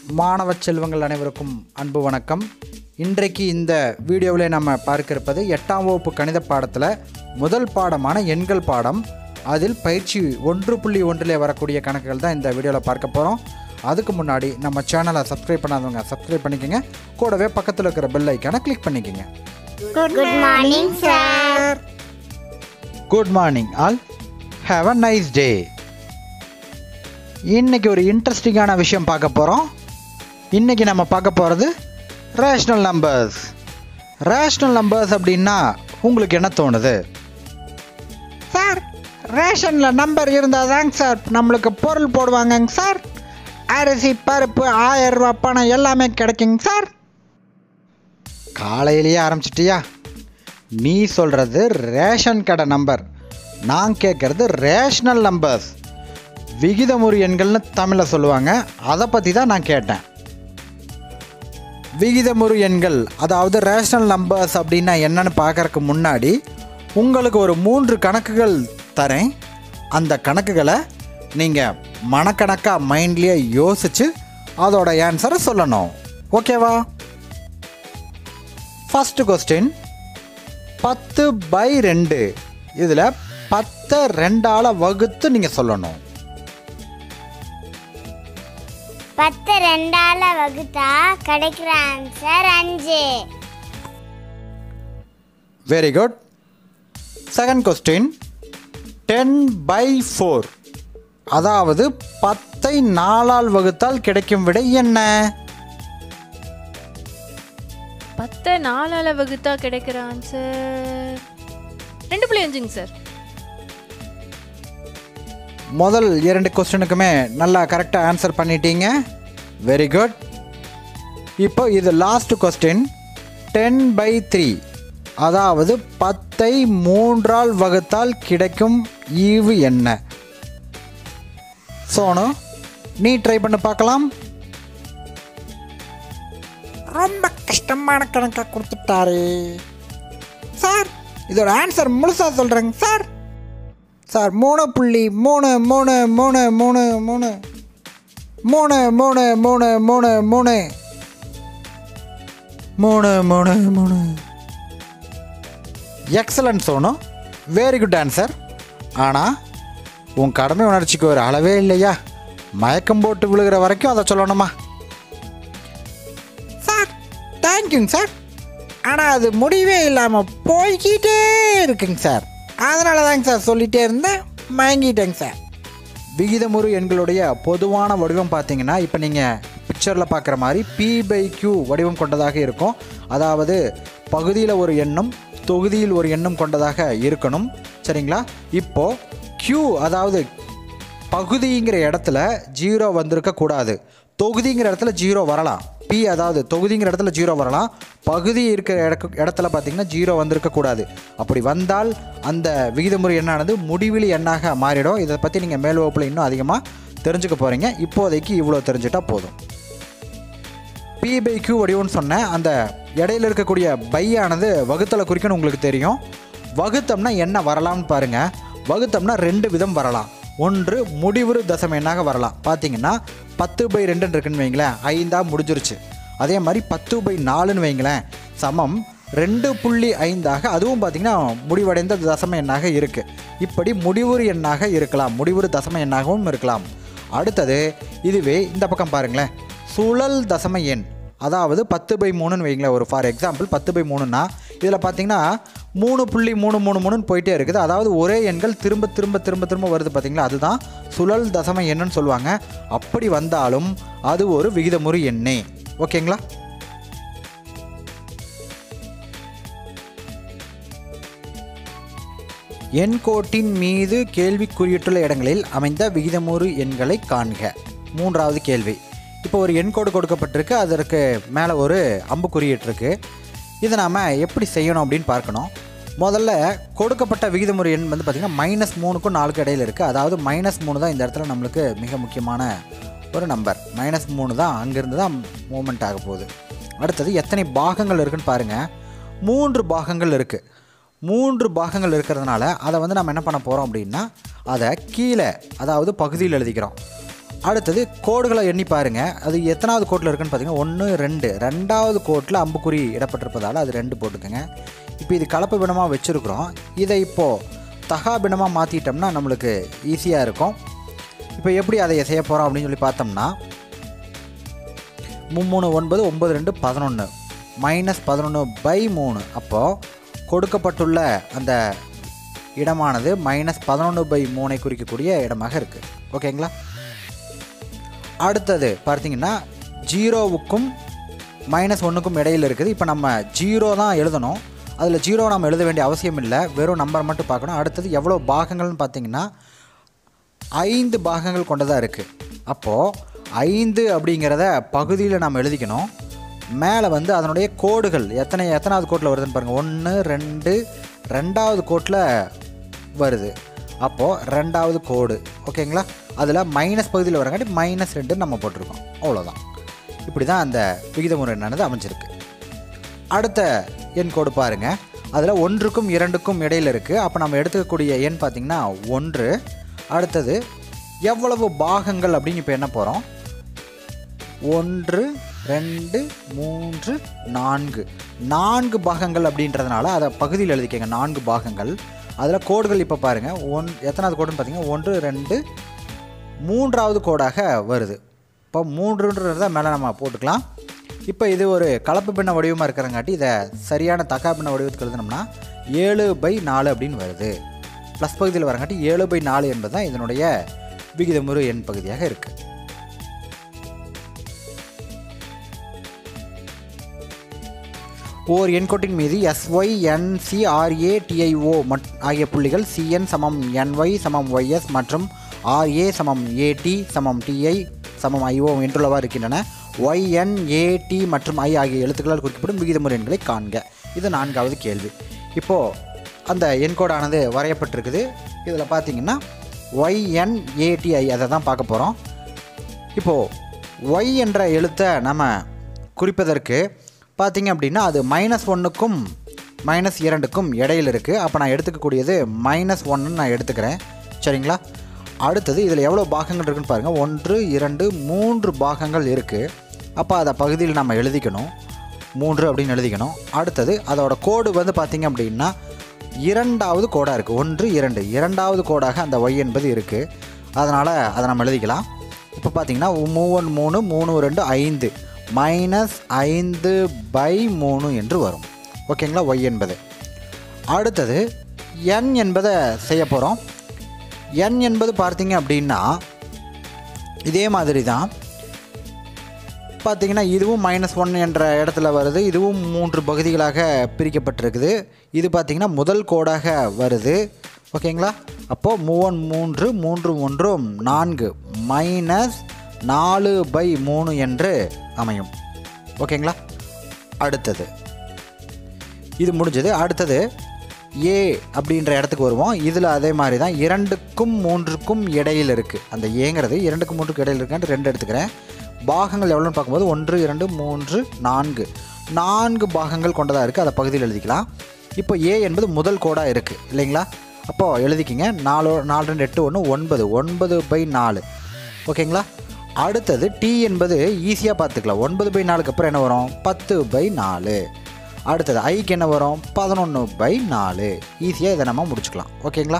மாணவ செல்வங்கள் அனைவருக்கும் அன்பு வணக்கம் இன்றைக்கு இந்த வீடியோவில் நம்ம பார்க்க இருப்பது எட்டாம் வகுப்பு கணித பாடத்தில் முதல் பாடமான எண்கள் பாடம் அதில் பயிற்சி ஒன்று புள்ளி ஒன்றிலே வரக்கூடிய கணக்குகள் தான் இந்த வீடியோவில் பார்க்க போகிறோம் அதுக்கு முன்னாடி நம்ம சேனலை சப்ஸ்கிரைப் பண்ணாதவங்க சப்ஸ்கிரைப் பண்ணிக்கோங்க கூடவே பக்கத்தில் இருக்கிற பெல் ஐக்கானை கிளிக் பண்ணிக்கோங்க good morning sir good morning all have a nice day இன்னைக்கு ஒரு இன்ட்ரெஸ்டிங்கான விஷயம் பார்க்க போகிறோம் இன்னைக்கு நம்ம பார்க்க போகிறது ரேஷ்னல் நம்பர்ஸ் ரேஷ்னல் நம்பர்ஸ் அப்படின்னா உங்களுக்கு என்ன தோணுது சார் ரேஷனில் நம்பர் இருந்தால் தாங்க சார் நம்மளுக்கு பொருள் போடுவாங்கங்க சார் அரிசி பருப்பு ஆயிரம் ரூபா பணம் எல்லாமே கிடைக்குங்க சார் காலையிலேயே ஆரம்பிச்சிட்டியா நீ சொல்கிறது ரேஷன் கடை நம்பர் நான் கேட்குறது ரேஷனல் நம்பர்ஸ் விகிதமுறு எண்கள்னு தமிழில் சொல்லுவாங்க அதை பற்றி தான் நான் கேட்டேன் விகிதமுறு எண்கள் அதாவது ரேஷனல் நம்பர்ஸ் அப்படின்னா என்னன்னு பார்க்கறதுக்கு முன்னாடி உங்களுக்கு ஒரு மூன்று கணக்குகள் தரேன் அந்த கணக்குகளை நீங்கள் மனக்கணக்காக மைண்ட்லேயே யோசித்து அதோட ஆன்சரை சொல்லணும் ஓகேவா ஃபஸ்ட்டு கொஸ்டின் பத்து பை ரெண்டு இதில் பத்தை ரெண்டால் வகுத்து நீங்கள் சொல்லணும் பத்து ரெண்டால வகுத்தா கிடைக்கிற ஆன்சர் அஞ்சு very good second question ten by four அதாவது பத்தை நாலால் வகுத்தால் கிடைக்கும் விடை என்ன பத்தை நாலால வகுத்தா கிடைக்கிற ஆன்சர் ரெண்டு புள்ளி அஞ்சுங்க சார் முதல் இரண்டு கொஸ்டினுக்குமே நல்லா கரெக்டாக ஆன்சர் பண்ணிட்டீங்க வெரி குட் இப்போ இது last question ten by three அதாவது பத்தை மூன்றால் வகுத்தால் கிடைக்கும் ஈவு என்ன சோனு நீ ட்ரை பண்ணி பார்க்கலாம் ரொம்ப கஷ்டமான கணக்காக கொடுத்துட்டாரு சார் இதோட ஆன்சர் முழுசாக சொல்கிறேங்க சார் சார் மூணு புள்ளி மூணு மூணு மூணு மூணு மூணு மூணு மூணு மூணு மூணு மூணு மூணு மூணு மூணு excellent Sonu very good answer ஆனால் உன் கடமை உணர்ச்சிக்கு ஒரு அளவே இல்லையா மயக்கம் போட்டு விழுகிற வரைக்கும் அதை சொல்லணுமா சார் தேங்க்யூங்க சார் ஆனால் அது முடிவே இல்லாமல் போய்கிட்டே இருக்குங்க சார் அதனால தாங்க சார் சொல்லிகிட்டே இருந்தேன் மயங்கிட்டேங்க சார் விகிதமுறு எண்களுடைய பொதுவான வடிவம் பார்த்தீங்கன்னா இப்போ நீங்கள் பிக்சரில் பார்க்குற மாதிரி பி பை கியூ வடிவம் கொண்டதாக இருக்கும் அதாவது பகுதியில் ஒரு எண்ணும் தொகுதியில் ஒரு எண்ணும் கொண்டதாக இருக்கணும் சரிங்களா இப்போது கியூ அதாவது பகுதிங்கிற இடத்துல ஜீரோ வந்திருக்க கூடாது தொகுதிங்கிற இடத்துல ஜீரோ வரலாம் பி அதாவது தொகுதிங்கிற இடத்துல ஜீரோ வரலாம் பகுதி இருக்கிற இடக்கு இடத்துல பார்த்தீங்கன்னா ஜீரோ வந்திருக்க கூடாது அப்படி வந்தால் அந்த விகிதமுறை எண்ணானது முடிவிலி எண்ணாக மாறிடும் இதை பற்றி நீங்கள் மேல் வகுப்பில் இன்னும் அதிகமாக தெரிஞ்சுக்க போகிறீங்க இப்போதைக்கு இவ்வளோ தெரிஞ்சுட்டா போதும் பி பை கியூ வடிவம்னு சொன்னேன் அந்த இடையில இருக்கக்கூடிய பையானது வகுத்தலை குறிக்கணும் உங்களுக்கு தெரியும் வகுத்தம்னா என்ன வரலாம்னு பாருங்கள் வகுத்தம்னா ரெண்டு விதம் வரலாம் ஒன்று முடிவுறு தசம எண்ணாக வரலாம் பார்த்தீங்கன்னா பத்து பை ரெண்டுன்னு இருக்குன்னு வைங்களேன் ஐந்தா முடிஞ்சிருச்சு அதே மாதிரி பத்து பை நாலுன்னு வைங்களேன் சமம் ரெண்டு புள்ளி ஐந்தாக அதுவும் பார்த்திங்கன்னா முடிவடைந்த தசம எண்ணாக இருக்குது இப்படி முடிவுறு எண்ணாக இருக்கலாம் முடிவுறு தசம எண்ணாகவும் இருக்கலாம் அடுத்தது இதுவே இந்த பக்கம் பாருங்களேன் சுழல் தசம எண் அதாவது பத்து பை மூணுன்னு வைங்களேன் ஒரு ஃபார் எக்ஸாம்பிள் பத்து பை மூணுன்னா இதில் பார்த்தீங்கன்னா மூணு புள்ளி மூணு மூணு மூணுன்னு போயிட்டே இருக்குது அதாவது ஒரே எண்கள் திரும்ப திரும்ப திரும்ப திரும்ப வருது பார்த்தீங்களா அதுதான் சுழல் தசம எண்ணுன்னு சொல்லுவாங்க அப்படி வந்தாலும் அது ஒரு விகிதமுறு எண்ணே ஓகேங்களா எண் கோட்டின் மீது கேள்விக்குறியிட்டுள்ள இடங்களில் அமைந்த விகிதமுறு எண்களை காண்க மூன்றாவது கேள்வி இப்போ ஒரு எண்கோடு கொடுக்கப்பட்டிருக்கு அதற்கு மேலே ஒரு அம்பு குறியிட்டிருக்கு இதை நாம் எப்படி செய்யணும் அப்படின்னு பார்க்கணும் முதல்ல கொடுக்கப்பட்ட விகிதமுறை எண் வந்து பார்த்திங்கன்னா மைனஸ் மூணுக்கும் நாலுக்கும் இடையில இருக்குது அதாவது மைனஸ் மூணு தான் இந்த இடத்துல நம்மளுக்கு மிக முக்கியமான ஒரு நம்பர் மைனஸ் மூணு தான் அங்கேருந்து தான் மூமெண்ட் ஆக போகுது அடுத்தது எத்தனை பாகங்கள் இருக்குன்னு பாருங்கள் மூன்று பாகங்கள் இருக்குது மூன்று பாகங்கள் இருக்கிறதுனால அதை வந்து நம்ம என்ன பண்ண போகிறோம் அப்படின்னா அதை கீழே அதாவது பகுதியில் எழுதிக்கிறோம் அடுத்தது கோடுகளை எண்ணி பாருங்க அது எத்தனாவது கோட்டில் இருக்குன்னு பார்த்தீங்கன்னா ஒன்று ரெண்டு ரெண்டாவது கோட்டில் அம்புக்குறி இடப்பட்டிருப்பதால் அது ரெண்டு போட்டுக்கோங்க இப்போ இது கலப்பு பிணமாக வச்சுருக்குறோம் இதை இப்போது தகா பிணமாக மாற்றிட்டோம்னா நம்மளுக்கு ஈஸியாக இருக்கும் இப்போ எப்படி அதை செய்ய போகிறோம் அப்படின்னு சொல்லி பார்த்தோம்னா மும்மூணு ஒன்பது ஒன்பது ரெண்டு பதினொன்று மைனஸ் பதினொன்று பை மூணு அப்போது கொடுக்கப்பட்டுள்ள அந்த இடமானது மைனஸ் பதினொன்று பை மூணை குறிக்கக்கூடிய இடமாக இருக்குது ஓகேங்களா அடுத்தது பார்த்தீங்கன்னா ஜீரோவுக்கும் மைனஸ் ஒன்றுக்கும் இடையில் இருக்குது இப்போ நம்ம ஜீரோ தான் எழுதணும் அதில் ஜீரோ நம்ம எழுத வேண்டிய அவசியம் இல்லை வெறும் நம்பர் மட்டும் பார்க்கணும் அடுத்தது எவ்வளோ பாகங்கள்னு பார்த்தீங்கன்னா ஐந்து பாகங்கள் கொண்டதாக இருக்குது அப்போது ஐந்து அப்படிங்கிறத பகுதியில் நம்ம எழுதிக்கணும் மேலே வந்து அதனுடைய கோடுகள் எத்தனை எத்தனாவது கோட்டில் வருதுன்னு பாருங்கள் ஒன்று ரெண்டு ரெண்டாவது கோட்டில் வருது அப்போது ரெண்டாவது கோடு ஓகேங்களா அதில் மைனஸ் பகுதியில் வரங்காட்டி மைனஸ் ரெண்டு நம்ம போட்டிருக்கோம் அவ்வளோதான் இப்படி தான் அந்த விகிதமுறை எண்ணானது அமைஞ்சிருக்கு அடுத்த எண் கோடு பாருங்க அதில் ஒன்றுக்கும் இரண்டுக்கும் இடையில் இருக்குது அப்போ நம்ம எடுத்துக்கக்கூடிய எண் பார்த்திங்கன்னா ஒன்று அடுத்தது எவ்வளவு பாகங்கள் அப்படின்னு இப்போ என்ன போகிறோம் ஒன்று ரெண்டு மூன்று நான்கு நான்கு பாகங்கள் அப்படின்றதுனால அதை பகுதியில் எழுதிக்கங்க நான்கு பாகங்கள் அதில் கோடுகள் இப்போ பாருங்கள் ஒன் எத்தனாவது கோடுன்னு பார்த்தீங்கன்னா ஒன்று ரெண்டு மூன்றாவது கோடாக வருது இப்போ மூன்றுன்றதை மேலே நம்ம போட்டுக்கலாம் இப்போ இது ஒரு கலப்பு பின்ன வடிவமாக இருக்கிறங்காட்டி இதை சரியான தக்கா பின்ன வடிவத்துக்கு எழுதினோம்னா ஏழு பை நாலு அப்படின்னு வருது ப்ளஸ் பகுதியில் வரங்காட்டி ஏழு பை நாலு என்பது தான் இதனுடைய விகிதமுறு எண் பகுதியாக இருக்குது ஓர் எண்கோட்டின் மீது எஸ்ஒய் என்சிஆர்ஏ டிஐஓ மட் ஆகிய புள்ளிகள் சிஎன் சமம் என்ஒய் சமம் ஒய்எஸ் மற்றும் ஆர்ஏ சமம் ஏடி சமம் டிஐ சமம் ஐஓ என்றுள்ளவாறு இருக்கின்றன ஒய்என் ஏடி மற்றும் ஐ ஆகிய எழுத்துக்களால் குறிக்கப்படும் விகிதமுறை எண்களை காண்க இது நான்காவது கேள்வி இப்போது அந்த எண்கோடானது வரையப்பட்டிருக்குது இதில் பார்த்தீங்கன்னா ஒய்என்ஏடிஐ அதை தான் பார்க்க போகிறோம் இப்போது ஒய் என்ற எழுத்தை நம்ம குறிப்பதற்கு பார்த்தீங்க அப்படின்னா அது மைனஸ் ஒன்றுக்கும் மைனஸ் இரண்டுக்கும் இடையில் இருக்குது அப்போ நான் எடுத்துக்கக்கூடியது மைனஸ் ஒன்னு நான் எடுத்துக்கிறேன் சரிங்களா அடுத்தது இதில் எவ்வளோ பாகங்கள் இருக்குன்னு பாருங்கள் ஒன்று இரண்டு மூன்று பாகங்கள் இருக்குது அப்போ அதை பகுதியில் நம்ம எழுதிக்கணும் மூன்று அப்படின்னு எழுதிக்கணும் அடுத்தது அதோட கோடு வந்து பார்த்திங்க அப்படின்னா இரண்டாவது கோடாக இருக்குது ஒன்று இரண்டு இரண்டாவது கோடாக அந்த ஒய் என்பது இருக்குது அதனால் அதை நம்ம எழுதிக்கலாம் இப்போ பார்த்தீங்கன்னா மூவன் மூணு மூணு ரெண்டு ஐந்து மைனஸ் ஐந்து பை மூணு என்று வரும் ஓகேங்களா ஒய் என்பது அடுத்தது என் என்பதை செய்ய போகிறோம் என் என்பது பார்த்தீங்க அப்படின்னா இதே மாதிரி தான் பார்த்தீங்கன்னா இதுவும் மைனஸ் ஒன் என்ற இடத்துல வருது இதுவும் மூன்று பகுதிகளாக பிரிக்கப்பட்டிருக்குது இது பார்த்தீங்கன்னா முதல் கோடாக வருது ஓகேங்களா அப்போது மூவன் மூன்று மூன்று ஒன்றும் நான்கு மைனஸ் நாலு பை மூணு என்று அமையும் ஓகேங்களா அடுத்தது இது முடிஞ்சது அடுத்தது ஏ அப்படின்ற இடத்துக்கு வருவோம் இதில் அதே மாதிரி தான் இரண்டுக்கும் மூன்றுக்கும் இடையில் இருக்குது அந்த ஏங்கிறது இரண்டுக்கும் மூன்றுக்கும் இடையில் இருக்கான்னு ரெண்டு எடுத்துக்கிறேன் பாகங்கள் எவ்வளோன்னு பார்க்கும்போது ஒன்று இரண்டு மூன்று நான்கு நான்கு பாகங்கள் கொண்டதாக இருக்குது அதை பகுதியில் எழுதிக்கலாம் இப்போ ஏ என்பது முதல் கோடாக இருக்குது இல்லைங்களா அப்போது எழுதிக்கிங்க நாலு நாலு ரெண்டு எட்டு ஒன்று ஒன்பது ஒன்பது பை நாலு ஓகேங்களா அடுத்தது டி என்பது ஈஸியாக பார்த்துக்கலாம் ஒன்பது பை நாலுக்கு அப்புறம் என்ன வரும் பத்து பை நாலு அடுத்தது ஐக்கு என்ன வரும் பதினொன்று பை நாலு ஈஸியாக இதை நம்ம முடிச்சுக்கலாம் ஓகேங்களா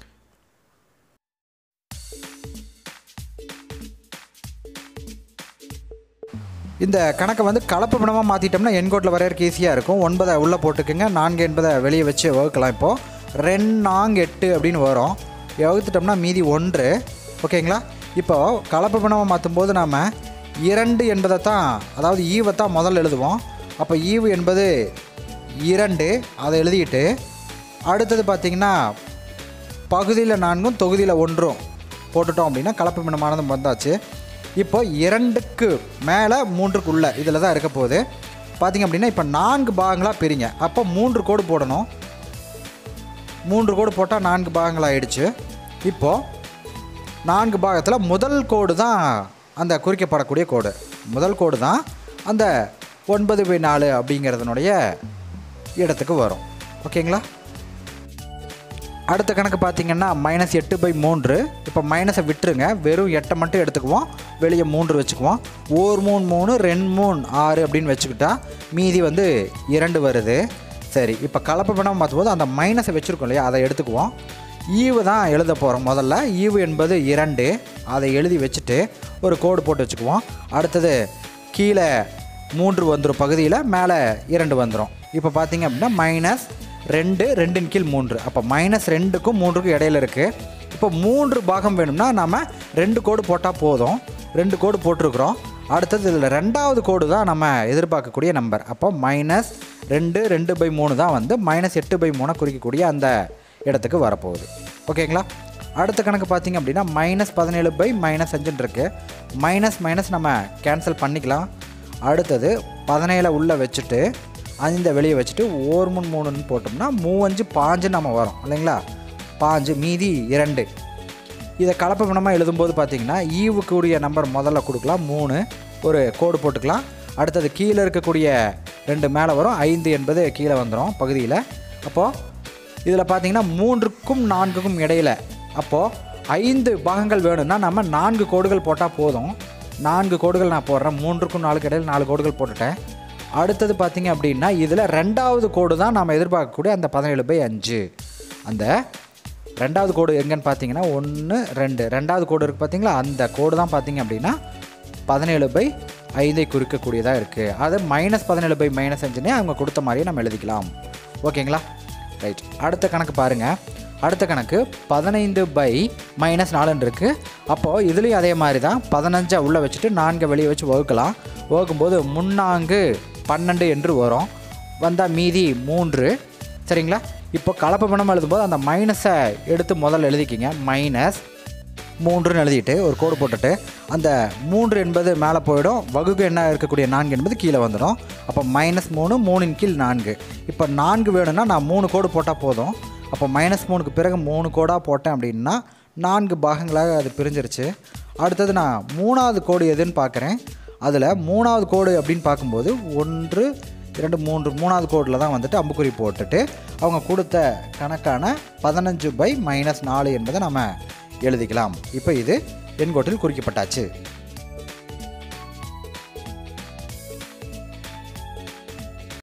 இந்த கணக்கை வந்து கலப்பு பிணமாக மாற்றிட்டோம்னா எண்கோட்டில் வரையறக்கு ஈஸியாக இருக்கும் ஒன்பதை உள்ளே போட்டுக்கோங்க நான்கு என்பதை வெளியே வச்சு வகுக்கலாம் இப்போது ரெண்டு நான்கு எட்டு அப்படின்னு வரும் வகுத்துட்டோம்னா மீதி ஒன்று ஓகேங்களா இப்போது கலப்பு பிணமாக மாற்றும் போது நாம் இரண்டு என்பதை தான் அதாவது ஈவை தான் முதல்ல எழுதுவோம் அப்போ ஈவு என்பது இரண்டு அதை எழுதிட்டு அடுத்தது பார்த்திங்கன்னா பகுதியில் நான்கும் தொகுதியில் ஒன்றும் போட்டுட்டோம் அப்படின்னா கலப்பு மினமானது வந்தாச்சு இப்போ இரண்டுக்கு மேலே மூன்றுக்குள்ள இதில் தான் இருக்க போகுது பார்த்திங்க அப்படின்னா இப்போ நான்கு பாகங்களாக பிரிங்க அப்போ மூன்று கோடு போடணும் மூன்று கோடு போட்டால் நான்கு பாகங்கள் ஆயிடுச்சு இப்போது நான்கு பாகத்தில் முதல் கோடு தான் அந்த குறிக்கப்படக்கூடிய கோடு முதல் கோடு தான் அந்த ஒன்பது பை நாலு அப்படிங்கிறதுனுடைய இடத்துக்கு வரும் ஓகேங்களா அடுத்த கணக்கு பார்த்தீங்கன்னா மைனஸ் எட்டு பை மூன்று இப்போ மைனஸை விட்டுருங்க வெறும் எட்டை மட்டும் எடுத்துக்குவோம் வெளியே மூன்று வச்சுக்குவோம் ஒரு மூணு மூணு ரெண்டு மூணு ஆறு அப்படின்னு வச்சுக்கிட்டா மீதி வந்து இரண்டு வருது சரி இப்போ கலப்பு பண்ணாமல் பார்த்தும்போது அந்த மைனஸை வச்சுருக்கோம் இல்லையா அதை எடுத்துக்குவோம் ஈவு தான் எழுத போகிறோம் முதல்ல ஈவு என்பது இரண்டு அதை எழுதி வச்சுட்டு ஒரு கோடு போட்டு வச்சுக்குவோம் அடுத்தது கீழே மூன்று வந்துடும் பகுதியில் மேலே இரண்டு வந்துடும் இப்போ பார்த்தீங்க அப்படின்னா மைனஸ் ரெண்டு ரெண்டின் கீழ் மூன்று அப்போ மைனஸ் ரெண்டுக்கும் மூன்றுக்கும் இடையில இருக்குது இப்போ மூன்று பாகம் வேணும்னா நம்ம ரெண்டு கோடு போட்டால் போதும் ரெண்டு கோடு போட்டிருக்கிறோம் அடுத்தது இதில் ரெண்டாவது கோடு தான் நம்ம எதிர்பார்க்கக்கூடிய நம்பர் அப்போ மைனஸ் ரெண்டு ரெண்டு பை மூணு தான் வந்து மைனஸ் எட்டு பை மூணை குறிக்கக்கூடிய அந்த இடத்துக்கு வரப்போகுது ஓகேங்களா அடுத்த கணக்கு பார்த்தீங்க அப்படின்னா மைனஸ் பதினேழு பை மைனஸ் அஞ்சுன்னு இருக்குது மைனஸ் மைனஸ் நம்ம கேன்சல் பண்ணிக்கலாம் அடுத்தது பதினேழை உள்ளே வச்சுட்டு அந்த வெளியே வச்சுட்டு ஓர் மூணு மூணுன்னு போட்டோம்னா மூவஞ்சு பாஞ்சு நம்ம வரும் இல்லைங்களா பாஞ்சு மீதி இரண்டு இதை கலப்பு பண்ணமாக எழுதும்போது பார்த்தீங்கன்னா ஈவுக்குரிய நம்பர் முதல்ல கொடுக்கலாம் மூணு ஒரு கோடு போட்டுக்கலாம் அடுத்தது கீழே இருக்கக்கூடிய ரெண்டு மேலே வரும் ஐந்து என்பது கீழே வந்துடும் பகுதியில் அப்போது இதில் பார்த்தீங்கன்னா மூன்றுக்கும் நான்குக்கும் இடையில அப்போது ஐந்து பாகங்கள் வேணும்னா நம்ம நான்கு கோடுகள் போட்டால் போதும் நான்கு கோடுகள் நான் போடுறேன் மூன்றுக்கும் நாலுக்கு இடையில நாலு கோடுகள் போட்டுட்டேன் அடுத்தது பார்த்தீங்க அப்படின்னா இதில் ரெண்டாவது கோடு தான் நம்ம எதிர்பார்க்கக்கூடிய அந்த பதினேழு பை அஞ்சு அந்த ரெண்டாவது கோடு எங்கன்னு பார்த்தீங்கன்னா ஒன்று ரெண்டு ரெண்டாவது கோடு இருக்குது பார்த்தீங்களா அந்த கோடு தான் பார்த்தீங்க அப்படின்னா பதினேழு பை ஐந்தை குறிக்கக்கூடியதாக இருக்குது அது மைனஸ் பதினேழு பை மைனஸ் அஞ்சுனே அவங்க கொடுத்த மாதிரியே நம்ம எழுதிக்கலாம் ஓகேங்களா ரைட் அடுத்த கணக்கு பாருங்கள் அடுத்த கணக்கு பதினைந்து பை மைனஸ் நாலுன்னு இருக்குது அப்போது இதுலேயும் அதே மாதிரி தான் பதினஞ்சை உள்ளே வச்சுட்டு நான்கை வெளியே வச்சு வகுக்கலாம் வகுக்கும்போது முன்னாங்கு பன்னெண்டு என்று வரும் வந்தால் மீதி மூன்று சரிங்களா இப்போ கலப்பு பணம் எழுதும்போது அந்த மைனஸை எடுத்து முதல்ல எழுதிக்கிங்க மைனஸ் மூன்றுன்னு எழுதிட்டு ஒரு கோடு போட்டுட்டு அந்த மூன்று என்பது மேலே போயிடும் வகுப்பு என்ன இருக்கக்கூடிய நான்கு என்பது கீழே வந்துடும் அப்போ மைனஸ் மூணு மூணின் கீழ் நான்கு இப்போ நான்கு வேணும்னா நான் மூணு கோடு போட்டால் போதும் அப்போ மைனஸ் மூணுக்கு பிறகு மூணு கோடாக போட்டேன் அப்படின்னா நான்கு பாகங்களாக அது பிரிஞ்சிருச்சு அடுத்தது நான் மூணாவது கோடு எதுன்னு பார்க்குறேன் அதில் மூணாவது கோடு அப்படின்னு பார்க்கும்போது ஒன்று இரண்டு மூன்று மூணாவது கோடில் தான் வந்துட்டு அம்புக்குறி போட்டுட்டு அவங்க கொடுத்த கணக்கான பதினஞ்சு பை மைனஸ் நாலு என்பதை நம்ம எழுதிக்கலாம் இப்போ இது எண்கோட்டில் குறிக்கப்பட்டாச்சு